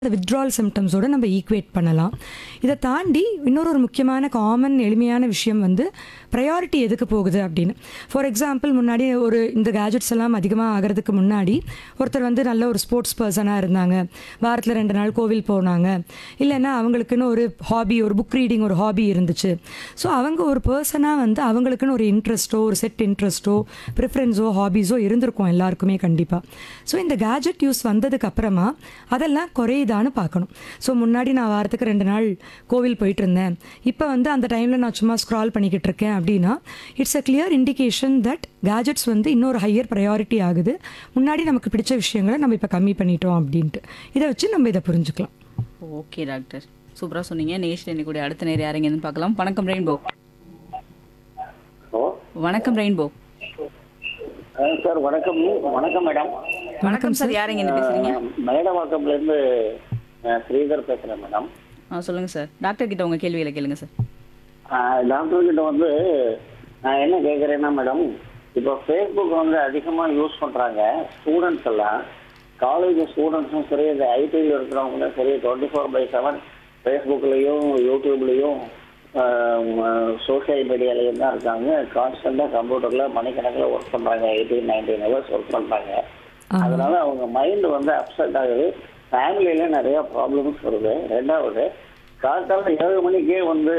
withdrawal சிம்டம்ஸோட நம்ம equate பண்ணலாம் இதை தாண்டி இன்னொரு ஒரு முக்கியமான காமன் எளிமையான விஷயம் வந்து ப்ரையாரிட்டி எதுக்கு போகுது அப்படின்னு ஃபார் எக்ஸாம்பிள் முன்னாடி ஒரு இந்த கேஜெட்ஸ் எல்லாம் அதிகமாக ஆகிறதுக்கு முன்னாடி ஒருத்தர் வந்து நல்ல ஒரு ஸ்போர்ட்ஸ் பர்சனாக இருந்தாங்க வாரத்தில் ரெண்டு நாள் கோவில் போனாங்க இல்லைன்னா அவங்களுக்குன்னு ஒரு ஹாபி ஒரு புக் ரீடிங் ஒரு ஹாபி இருந்துச்சு ஸோ அவங்க ஒரு பர்சனாக வந்து அவங்களுக்குன்னு ஒரு இன்ட்ரெஸ்ட்டோ ஒரு செட் இன்ட்ரெஸ்ட்டோ ப்ரிஃபரன்ஸோ ஹாபீஸோ இருந்திருக்கும் எல்லாருக்குமே கண்டிப்பாக ஸோ இந்த கேஜெட் யூஸ் வந்ததுக்கு அப்புறமா அதெல்லாம் குறையுதான்னு பார்க்கணும் ஸோ முன்னாடி நான் வாரத்துக்கு ரெண்டு நாள் கோவில் போயிட்டு இருந்தேன் இப்போ வந்து அந்த டைமில் நான் சும்மா ஸ்க்ரால் பண்ணிக்கிட்டு இருக்கேன் அப்படின்னா it's a clear indication that gadgets வந்து இன்னொரு ஹையர் ப்ரையாரிட்டி ஆகுது முன்னாடி நமக்கு பிடிச்ச விஷயங்களை நம்ம இப்போ கம்மி பண்ணிட்டோம் அப்படின்ட்டு இதை வச்சு நம்ம இதை புரிஞ்சுக்கலாம் ஓகே டாக்டர் சூப்பராக சொன்னீங்க நேஷன் இன்னைக்கு அடுத்த நேரம் யாருங்கன்னு பார்க்கலாம் வணக்கம் ரெயின்போ ஹலோ வணக்கம் ரெயின்போ ஆ, சார் வணக்கம் வணக்கம் மேடம் வணக்கம் சார் யாருங்க என்ன பேசுறீங்க மயிடவாக்கம்ல இருந்து ஸ்ரீதர் பேசுறேன் மேடம் ஆ சொல்லுங்க சார் டாக்டர் கிட்ட உங்க கேள்விகளை கேளுங்க சார் ஆ, டாக்டர் கிட்ட வந்து நான் என்ன கேட்குறேன்னா மேடம் இப்போ ஃபேஸ்புக் வந்து அதிகமாக யூஸ் பண்ணுறாங்க ஸ்டூடெண்ட்ஸ் எல்லாம் காலேஜ் ஸ்டூடெண்ட்ஸும் சரி இந்த ஐடியில் இருக்கிறவங்களும் சரி டுவெண்ட்டி ஃபோர் பை செவன் ஃபேஸ்புக்லேயும் யூடியூப்லேயும் சோஷியல் மீடியாலையும் தான் இருக்காங்க கான்ஸ்டண்ட்டாக கம்ப்யூட்டரில் மணிக்கணக்கில் ஒர்க் பண்ணுறாங்க எயிட்டீன் நைன்டீன் ஹவர்ஸ் ஒர்க் பண்ணுறாங்க அதனால அவங்க மைண்ட் வந்து அப்செட் ஆகுது ஃபேமிலியில நிறைய ப்ராப்ளம்ஸ் வருது ரெண்டாவது காத்தால ஏழு மணிக்கே வந்து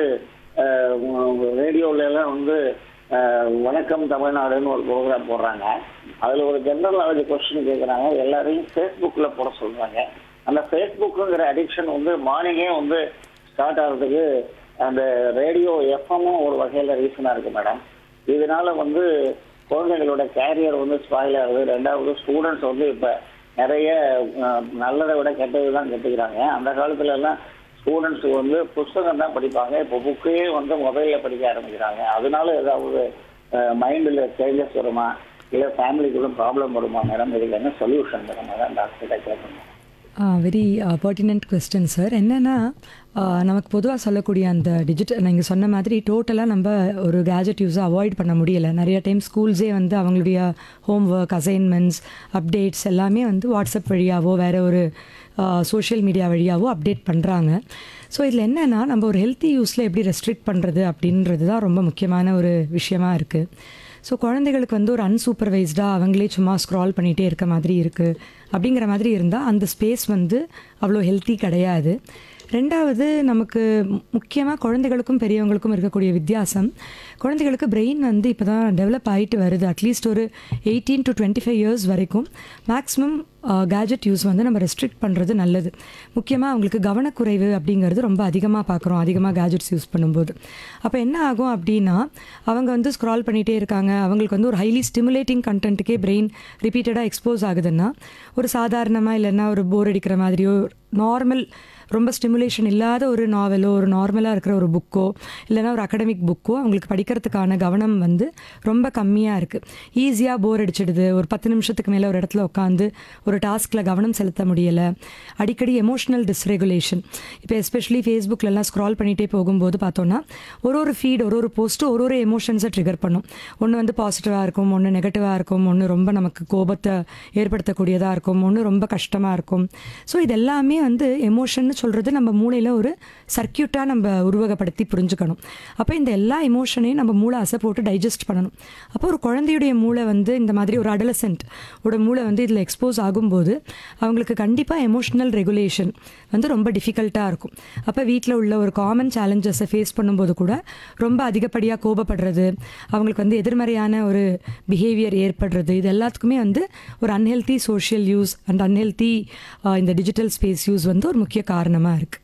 ரேடியோல எல்லாம் வந்து அஹ், வணக்கம் தமிழ்நாடுன்னு ஒரு ப்ரோக்ராம் போடுறாங்க அதுல ஒரு ஜெனரல் நாலேஜ் கொஸ்டின் கேட்குறாங்க எல்லாரையும் ஃபேஸ்புக்ல போட சொல்றாங்க அந்த ஃபேஸ்புக்குங்கிற அடிக்ஷன் வந்து மார்னிங்கே வந்து ஸ்டார்ட் ஆகிறதுக்கு அந்த ரேடியோ எஃப்எம்மும் ஒரு வகையில ரீசனா இருக்கு மேடம் இதனால வந்து குழந்தைகளோட கேரியர் வந்து ஸ்பாயில் ஆகுது ரெண்டாவது ஸ்டூடெண்ட்ஸ் வந்து இப்ப நிறைய அஹ், நல்லதை விட கெட்டது தான் கற்றுக்கிறாங்க அந்த காலத்துல எல்லாம் ஸ்டூடெண்ட்ஸ் வந்து புஸ்தகம் தான் படிப்பாங்க இப்போ புக்கையே வந்து மொபைல்ல படிக்க ஆரம்பிக்கிறாங்க அதனால ஏதாவது மைண்டில் சேஞ்சஸ் வருமா இல்லை ஃபேமிலிக்குள்ள ப்ராப்ளம் வருமா மேடம் இதுக்கு என்ன சொல்யூஷன் மேடம் அதான் டாக்டர்கிட்ட கேட்கணும் வெரி பர்டினன்ட் கொஸ்டின் சார் என்னென்னா நமக்கு பொதுவாக சொல்லக்கூடிய அந்த டிஜிட்டல் நீங்கள் சொன்ன மாதிரி டோட்டலாக நம்ம ஒரு கேஜெட் யூஸை அவாய்ட் பண்ண முடியலை நிறைய டைம் ஸ்கூல்ஸே வந்து அவங்களுடைய ஹோம் ஒர்க் அசைன்மெண்ட்ஸ் அப்டேட்ஸ் எல்லாமே வந்து வாட்ஸ்அப் வழியாவோ வேறு ஒரு சோஷியல் மீடியா வழியாவோ அப்டேட் பண்ணுறாங்க ஸோ இதில் என்னென்னா நம்ம ஒரு ஹெல்த்தி யூஸில் எப்படி ரெஸ்ட்ரிக்ட் பண்ணுறது அப்படின்றது தான் ரொம்ப முக்கியமான ஒரு விஷயமா இருக்குது ஸோ குழந்தைகளுக்கு வந்து ஒரு அன்சூப்பர்வைஸ்டாக அவங்களே சும்மா ஸ்க்ரால் பண்ணிகிட்டே இருக்க மாதிரி இருக்குது அப்படிங்கிற மாதிரி இருந்தால் அந்த ஸ்பேஸ் வந்து அவ்வளோ ஹெல்த்தி கிடையாது ரெண்டாவது நமக்கு முக்கியமாக குழந்தைகளுக்கும் பெரியவங்களுக்கும் இருக்கக்கூடிய வித்தியாசம் குழந்தைகளுக்கு பிரெயின் வந்து இப்போ தான் டெவலப் ஆகிட்டு வருது அட்லீஸ்ட் ஒரு eighteen to twenty five years வரைக்கும் மேக்ஸிமம் கேஜெட் யூஸ் வந்து நம்ம ரெஸ்ட்ரிக்ட் பண்ணுறது நல்லது முக்கியமாக அவங்களுக்கு கவனக்குறைவு அப்படிங்கிறது ரொம்ப அதிகமாக பார்க்குறோம் அதிகமாக கேஜெட்ஸ் யூஸ் பண்ணும்போது அப்போ என்ன ஆகும் அப்படின்னா அவங்க வந்து ஸ்க்ரால் பண்ணிகிட்டே இருக்காங்க அவங்களுக்கு வந்து ஒரு ஹைலி ஸ்டிமுலேட்டிங் கண்டென்ட்டுக்கே பிரெயின் ரிப்பீட்டடாக எக்ஸ்போஸ் ஆகுதுன்னா ஒரு சாதாரணமாக இல்லைன்னா ஒரு போர் அடிக்கிற மாதிரியோ நார்மல் ரொம்ப ஸ்டிமுலேஷன் இல்லாத ஒரு நாவலோ ஒரு நார்மலாக இருக்கிற ஒரு புக்கோ இல்லைன்னா ஒரு அகடமிக் புக்கோ அவங்களுக்கு படிக்கிறதுக்கான கவனம் வந்து ரொம்ப கம்மியாக இருக்குது ஈஸியாக போர் அடிச்சிடுது ஒரு பத்து நிமிஷத்துக்கு மேலே ஒரு இடத்துல உட்காந்து ஒரு டாஸ்கில் கவனம் செலுத்த முடியலை அடிக்கடி எமோஷனல் டிஸ்ரெகுலேஷன் இப்போ எஸ்பெஷலி ஃபேஸ்புக்கிலலாம் ஸ்க்ரால் பண்ணிகிட்டே போகும்போது பார்த்தோன்னா ஒரு ஒரு ஃபீட் ஒரு ஒரு போஸ்ட்டு ஒரு ஒரு எமோஷன்ஸை ட்ரிகர் பண்ணும் ஒன்று வந்து பாசிட்டிவாக இருக்கும் ஒன்று நெகட்டிவாக இருக்கும் ஒன்று ரொம்ப நமக்கு கோபத்தை ஏற்படுத்தக்கூடியதாக இருக்கும் ஒன்று ரொம்ப கஷ்டமாக இருக்கும் ஸோ இது எல்லாமே வந்து எமோஷன்னு சொல்கிறது நம்ம மூளையில் ஒரு சர்க்கியூட்டாக நம்ம உருவகப்படுத்தி புரிஞ்சுக்கணும் அப்போ இந்த எல்லா எமோஷனையும் நம்ம மூளை அசை போட்டு டைஜஸ்ட் பண்ணணும் அப்போ ஒரு குழந்தையுடைய மூளை வந்து இந்த மாதிரி ஒரு அடலசென்ட் ஓட மூளை வந்து இதில் எக்ஸ்போஸ் ஆகும்போது அவங்களுக்கு கண்டிப்பாக எமோஷனல் ரெகுலேஷன் வந்து ரொம்ப டிஃபிகல்ட்டாக இருக்கும் அப்போ வீட்டில் உள்ள ஒரு காமன் சேலஞ்சஸை ஃபேஸ் பண்ணும்போது கூட ரொம்ப அதிகப்படியாக கோபப்படுறது அவங்களுக்கு வந்து எதிர்மறையான ஒரு பிஹேவியர் ஏற்படுறது இது எல்லாத்துக்குமே வந்து ஒரு unhealthy social use and unhealthy இந்த டிஜிட்டல் ஸ்பேஸ் யூஸ் வந்து ஒரு முக்கிய காரணமாக இருக்குது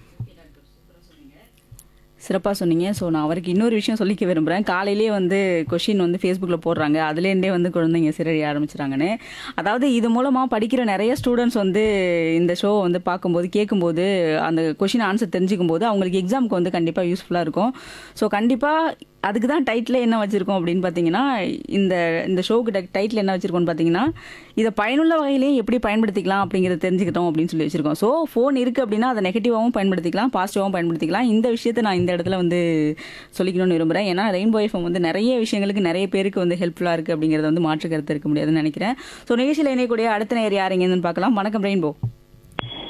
சிறப்பாக சொன்னீங்க ஸோ நான் அவருக்கு இன்னொரு விஷயம் சொல்லிக்க விரும்புகிறேன் காலையிலே வந்து கொஷின் வந்து ஃபேஸ்புக்கில் போடுறாங்க அதுலேருந்தே வந்து குழந்தைங்க சிறழிய ஆரம்பிச்சிட்டாங்கன்னு அதாவது இது மூலமாக படிக்கிற நிறைய ஸ்டூடெண்ட்ஸ் வந்து இந்த ஷோ வந்து பார்க்கும்போது கேட்கும்போது அந்த கொஷின் ஆன்சர் தெரிஞ்சுக்கும் போது அவங்களுக்கு எக்ஸாமுக்கு வந்து கண்டிப்பாக யூஸ்ஃபுல்லாக இருக்கும் ஸோ கண்டிப்பாக அதுக்கு தான் டைட்டில் என்ன வச்சுருக்கோம் அப்படின்னு பார்த்தீங்கன்னா இந்த இந்த ஷோக்கு டைட்டில் என்ன வச்சுருக்கோம்னு பார்த்தீங்கன்னா இதை பயனுள்ள வகையிலையும் எப்படி பயன்படுத்திக்கலாம் அப்படிங்கிறத தெரிஞ்சுக்கிட்டோம் அப்படின்னு சொல்லி வச்சுருக்கோம் ஸோ ஃபோன் இருக்குது அப்படின்னா அதை நெகட்டிவாகவும் பயன்படுத்திக்கலாம் பாசிட்டிவாகவும் பயன்படுத்திக்கலாம் இந்த விஷயத்தை நான் இந்த இடத்துல வந்து சொல்லிக்கணும்னு விரும்புகிறேன் ஏன்னா ரெயின்போ எஃப்எம் வந்து நிறைய விஷயங்களுக்கு நிறைய பேருக்கு வந்து ஹெல்ப்ஃபுல்லாக இருக்குது அப்படிங்கிறத வந்து மாற்று கருத்து இருக்க முடியாதுன்னு நினைக்கிறேன் ஸோ நிகழ்ச்சியில் இணையக்கூடிய அடுத்த நேர் யார் எங்கேன்னு பார்க்கலாம் வணக்கம் ரெயின்போ